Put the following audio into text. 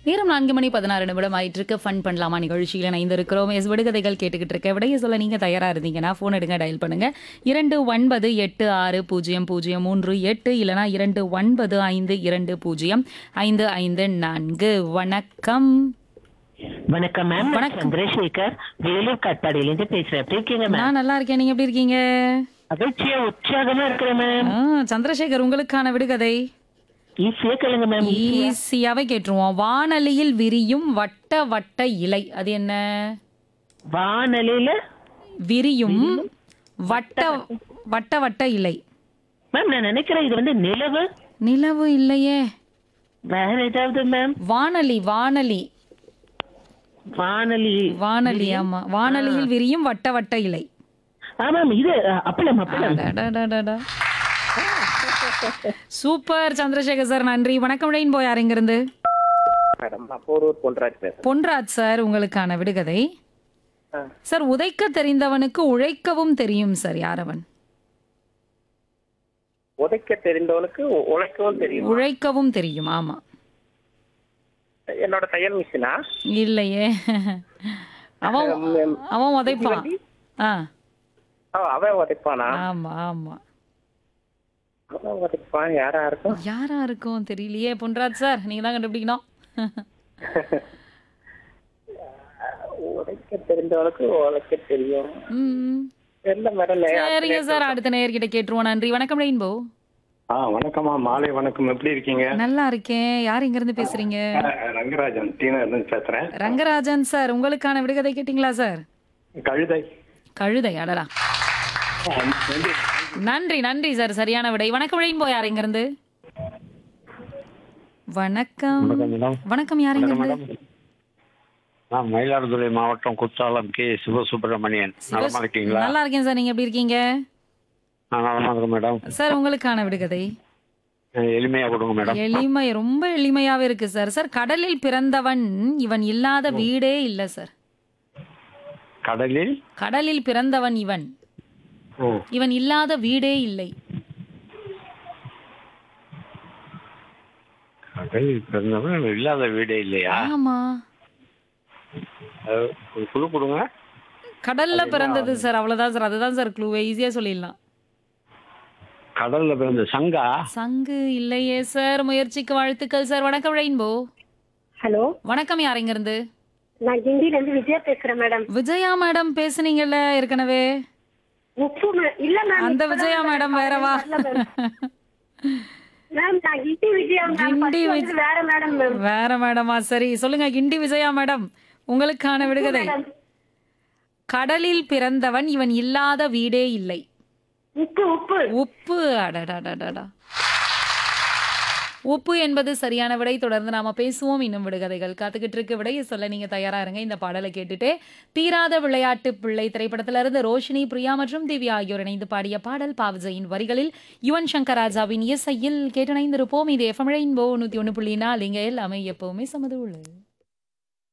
நேரம் நான்கு மணி பதினாறு நிமிடம் ஆயிட்டு இருக்கு ஃபன் பண்ணலாமா நிகழ்ச்சியில் இணைந்திருக்கிறோம் எஸ் விடுகதைகள் கேட்டுக்கிட்டு இருக்க விடைய சொல்ல நீங்க தயாரா இருந்தீங்கன்னா ஃபோன் எடுங்க டயல் பண்ணுங்க இரண்டு ஒன்பது எட்டு ஆறு பூஜ்ஜியம் பூஜ்ஜியம் மூன்று எட்டு இல்லனா இரண்டு ஒன்பது ஐந்து இரண்டு பூஜ்ஜியம் ஐந்து ஐந்து நான்கு வணக்கம் வணக்கம் மேம் நான் வணக்கம். சந்திரசேகர் வேலூர் காட்பாடியிலிருந்து பேசுறேன் எப்படி இருக்கீங்க மேம் நான் நல்லா இருக்கேன் நீங்க எப்படி இருக்கீங்க மகிழ்ச்சியா உற்சாகமா இருக்கிறேன் மேம் ஆ, சந்திரசேகர் உங்களுக்கான விடுகதை ஈஸியா கேளுங்க மேம் ஈஸியாவே கேட்டுருவோம் வானலியில் விரியும் வட்ட வட்ட இலை அது என்ன வானலில விரியும் வட்ட வட்ட வட்ட இலை மேம் நான் நினைக்கிறேன் இது வந்து நிலவு நிலவு இல்லையே வேற ஏதாவது மேம் வானலி வானலி வானலி வானலி ஆமா வானலியில் விரியும் வட்ட வட்ட இலை ஆமாம் இது அ, அப்பளம் அப்பளம் அடடடடடா. சூப்பர் சந்திரசேகர் சார் நன்றி வணக்கம் ரெயின் போய் இருந்து மேடம் நான் போரூர் பொன்ராஜ் பேசுறேன் பொன்ராஜ் சார் உங்களுக்கான விடுகதை ஆ. சார் உதைக்க தெரிந்தவனுக்கு உழைக்கவும் தெரியும் சார் யாரவன் உதைக்க தெரிந்தவனுக்கு உ- உழைக்கவும் தெரியும் உழைக்கவும் தெரியும் ஆமா என்னோட தையல் மிஷினா இல்லையே அவன் ம், அவன் உதைப்பான் ஆ ஓ, அவன் உதைப்பானா ஆமா ஆமா அவன் உதைப்பான் யாரா இருக்கும் யாரா இருக்கும் தெரியலையே பொன்ராஜ் சார் நீங்க தான் கண்டுபிடிக்கணும் உதைக்க தெரிந்தவனுக்கு உழைக்க தெரியும் ம். தெரியல மேடம் சரிங்க சார் அடுத்த நேயர்கிட்ட கேட்டுருவோம் நன்றி வணக்கம் ரெயின்போ ஆ வணக்கம்மா மாலை வணக்கம் எப்படி இருக்கீங்க நல்லா இருக்கேன் யார் இங்க இருந்து பேசுறீங்க ஆ, ரங்கராஜன் டீனா இருந்து பேசுறேன் ரங்கராஜன் சார் உங்களுக்கான விடுகதை கேட்டிங்களா சார் கழுதை கழுதை அடடா ஆ, நன்றி. நன்றி நன்றி சார் சரியான விடை வணக்கம் ரெயின்போ யார் இங்க இருந்து வணக்கம் வணக்கம் மேடம் வணக்கம் யார் இங்க இருந்து நான் மயிலாடுதுறை மாவட்டம் குத்தாலம் கே சிவசுப்பிரமணியன் நலமா இருக்கீங்களா நல்லா இருக்கேன் சார் நீங்க எப்படி இருக்கீங்க நான் நலமா இருக்கேன் மேடம் சார் உங்களுக்கான விடுகதை ஆ, எளிமையா கொடுங்க மேடம் எளிமை ரொம்ப எளிமையாவே இருக்கு சார் சார் கடலில் பிறந்தவன் இவன் இல்லாத வீடே இல்ல சார் கடலில் கடலில் பிறந்தவன் இவன் ஆ, இவன் இல்லாத வீடே இல்லை கடலில் பிறந்தவன் இல்லாத வீடே இல்லையா ஆமா அது ஒரு குழு கொடுங்க கடல்ல பிறந்தது சார் அவ்வளவுதான் சார் அதுதான் சார் க்ளூ ஈஸியா சொல்லிடலாம் கடல்ல பிறந்த சங்கா சங்கு இல்லையே சார் முயற்சிக்கு வாழ்த்துக்கள் சார் வணக்கம் ரெயின்போ ஹலோ வணக்கம் யார் இங்க இருந்து நான் கிண்டில இருந்து விஜயா பேசுறேன் மேடம் விஜயா மேடம் பேசுனீங்கல்ல ஏற்கனவே உப்பு மே- இல்ல மேம் அந்த விஜயா மேடம் வேறவா மேம் நான் கிண்டி விஜயா மேம் கிண்டி first விஜ- வந்து வேற மேடம் மேம் வேற மேடமா சரி சொல்லுங்க கிண்டி விஜயா மேடம் உங்களுக்கான விடுகதை கடலில் பிறந்தவன் இவன் இல்லாத வீடே இல்லை உப்பு உப்பு உப்பு அடடடடடா உப்பு என்பது சரியான விடை தொடர்ந்து நாம பேசுவோம் இன்னும் விடுகதைகள் காத்துக்கிட்டு இருக்கு விடையை சொல்ல நீங்க தயாரா இருங்க இந்த பாடலை கேட்டுட்டு தீராத விளையாட்டு பிள்ளை திரைப்படத்துல இருந்து ரோஷினி பிரியா மற்றும் திவ்யா ஆகியோர் இணைந்து பாடிய பாடல் பாவஜையின் வரிகளில் யுவன் சங்கர் ராஜாவின் இசையில் கேட்டணைந்திருப்போம் இது எஃப்எம் ரெயின்போ நூத்தி ஒண்ணு புள்ளி நாலு இங்க எல்லாமே எப்பவுமே சமது உள்ளது